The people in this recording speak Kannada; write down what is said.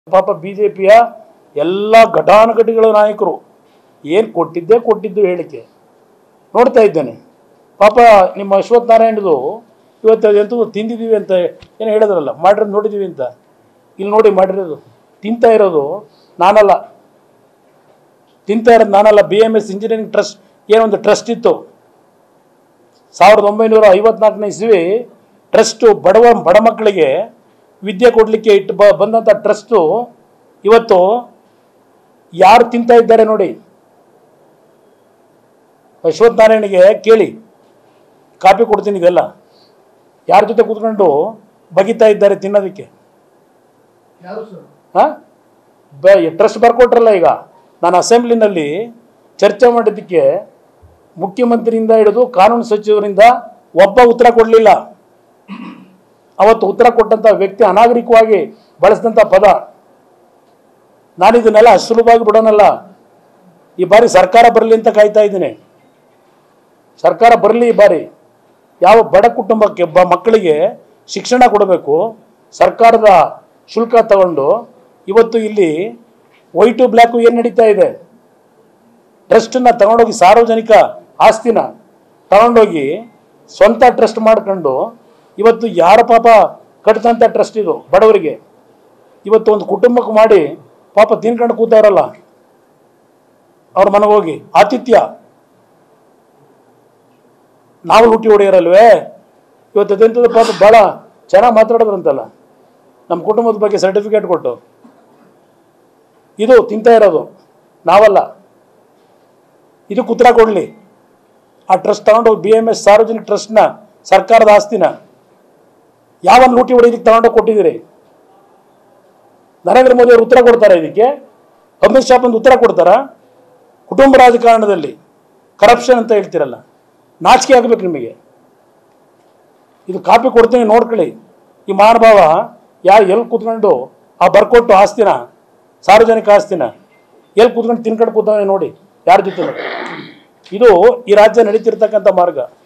ಪಾಪ ಬಿ ಜೆ ಪಿಯ ಎಲ್ಲ ಘಟಾನುಘಟಿಗಳ ನಾಯಕರು ಏನು ಕೊಟ್ಟಿದ್ದೇ ಕೊಟ್ಟಿದ್ದು ಹೇಳಿಕೆ ನೋಡ್ತಾ ಇದ್ದೇನೆ ಪಾಪ ನಿಮ್ಮ ಅಶ್ವಥ್ ನಾರಾಯಣದು ಇವತ್ತು ಎಂತೂ ತಿಂದಿದ್ದೀವಿ ಅಂತ ಏನು ಹೇಳಿದ್ರಲ್ಲ ಮಾಡಿರೋದು ನೋಡಿದ್ದೀವಿ ಅಂತ ಇಲ್ಲಿ ನೋಡಿ ಮಾಡಿರೋದು ತಿಂತಾ ಇರೋದು ನಾನಲ್ಲ ತಿಂತಾ ಇರೋದು ನಾನಲ್ಲ B M S engineering trust ಏನೊಂದು ಟ್ರಸ್ಟ್ ಇತ್ತು ಸಾವಿರದ ಒಂಬೈನೂರ ಐವತ್ನಾಲ್ಕನೇ ಇಸ್ವಿ ಟ್ರಸ್ಟು ಬಡವ ಬಡ ಮಕ್ಕಳಿಗೆ ವಿದ್ಯೆ ಕೊಡಲಿಕ್ಕೆ ಇಟ್ಟು ಬ ಬಂದಂಥ ಟ್ರಸ್ಟು ಇವತ್ತು ಯಾರು ತಿಂತಾ ಇದ್ದಾರೆ ನೋಡಿ ಅಶ್ವಥ್ ನಾರಾಯಣಿಗೆ ಕೇಳಿ ಕಾಪಿ ಕೊಡ್ತೀನಿ ಇದೆಲ್ಲ ಯಾರ ಜೊತೆ ಕೂತ್ಕೊಂಡು ಬಗಿತಾ ಇದ್ದಾರೆ ತಿನ್ನೋದಕ್ಕೆ ಯಾರು ಸರ್ ಹಾಂ ಬ ಟ್ರಸ್ಟ್ ಬರ್ಕೊಟ್ರಲ್ಲ ಈಗ ನಾನು ಅಸೆಂಬ್ಲಿನಲ್ಲಿ ಚರ್ಚೆ ಮಾಡಿದ್ದಕ್ಕೆ ಮುಖ್ಯಮಂತ್ರಿಯಿಂದ ಹಿಡಿದು ಕಾನೂನು ಸಚಿವರಿಂದ ಒಬ್ಬ ಉತ್ತರ ಕೊಡಲಿಲ್ಲ ಅವತ್ತು ಉತ್ತರ ಕೊಟ್ಟಂಥ ವ್ಯಕ್ತಿ ಅನಾಗರಿಕವಾಗಿ ಬಳಸಿದಂಥ ಪದ ನಾನು ಇದನ್ನೆಲ್ಲ ಅಷ್ಟು ಸುಲಭವಾಗಿ ಬಿಡೋನಲ್ಲ ಈ ಬಾರಿ ಸರ್ಕಾರ ಬರಲಿ ಅಂತ ಕಾಯ್ತಾ ಇದ್ದೀನಿ ಸರ್ಕಾರ ಬರಲಿ ಈ ಬಾರಿ ಯಾವ ಬಡ ಕುಟುಂಬಕ್ಕೆ ಬ ಮಕ್ಕಳಿಗೆ ಶಿಕ್ಷಣ ಕೊಡಬೇಕು ಸರ್ಕಾರದ ಶುಲ್ಕ ತಗೊಂಡು ಇವತ್ತು ಇಲ್ಲಿ ವೈಟು ಬ್ಲ್ಯಾಕು ಏನು ನಡೀತಾ ಇದೆ ಟ್ರಸ್ಟನ್ನ ತಗೊಂಡೋಗಿ ಸಾರ್ವಜನಿಕ ಆಸ್ತಿನ ತಗೊಂಡೋಗಿ ಸ್ವಂತ ಟ್ರಸ್ಟ್ ಮಾಡ್ಕೊಂಡು ಇವತ್ತು ಯಾರ ಪಾಪ ಕಟ್ತಂಥ ಟ್ರಸ್ಟ್ ಇದು ಬಡವರಿಗೆ ಇವತ್ತು ಒಂದು ಕುಟುಂಬಕ್ಕೆ ಮಾಡಿ ಪಾಪ ತಿನ್ಕೊಂಡು ಕೂತವ್ರಲ್ಲ ಅವ್ರ ಮನೆಗೆ ಹೋಗಿ ಆತಿಥ್ಯ ನಾವು ಲೂಟಿ ಹೊಡೆಯರಲ್ವೇ ಇವತ್ತು ಅದೆಂಥದ್ದು ಪಾಪ ಭಾಳ ಚೆನ್ನಾಗಿ ಮಾತಾಡೋದ್ರಂತಲ್ಲ ನಮ್ಮ ಕುಟುಂಬದ ಬಗ್ಗೆ ಸರ್ಟಿಫಿಕೇಟ್ ಕೊಟ್ಟು ಇದು ತಿಂತಾ ಇರೋದು ನಾವಲ್ಲ ಇದಕ್ಕೆ ಉತ್ತರ ಕೊಡಲಿ ಆ ಟ್ರಸ್ಟ್ ತಗೊಂಡು ಬಿ ಎಮ್ ಎಸ್ ಸಾರ್ವಜನಿಕ ಟ್ರಸ್ಟ್ನ ಸರ್ಕಾರದ ಆಸ್ತಿನ ಯಾವ ಲೂಟಿ ಹೊಡೆಯೋದಕ್ಕೆ ತಗೊಂಡೋಗಿ ಕೊಟ್ಟಿದ್ದೀರಿ ನರೇಂದ್ರ ಮೋದಿ ಅವರು ಉತ್ತರ ಕೊಡ್ತಾರಾ ಇದಕ್ಕೆ ಅಮಿತ್ ಶಾ ಬಂದು ಉತ್ತರ ಕೊಡ್ತಾರಾ ಕುಟುಂಬ ರಾಜಕಾರಣದಲ್ಲಿ ಕರಪ್ಷನ್ ಅಂತ ಹೇಳ್ತಿರಲ್ಲ ನಾಚಿಕೆ ಆಗಬೇಕು ನಿಮಗೆ ಇದು ಕಾಪಿ ಕೊಡ್ತೀನಿ ನೋಡ್ಕೊಳ್ಳಿ ಈ ಮಹಾನುಭಾವ ಯಾರು ಎಲ್ಲಿ ಕೂತ್ಕೊಂಡು ಆ ಬರ್ಕೊಟ್ಟು ಆಸ್ತಿನ ಸಾರ್ವಜನಿಕ ಆಸ್ತಿನ ಎಲ್ಲಿ ಕೂತ್ಕೊಂಡು ತಿನ್ಕೊಂಡು ಕೂತವನೆ ನೋಡಿ ಯಾರ ಜೊತೆ ಇದು ಈ ರಾಜ್ಯ ನಡೀತಿರ್ತಕ್ಕಂಥ ಮಾರ್ಗ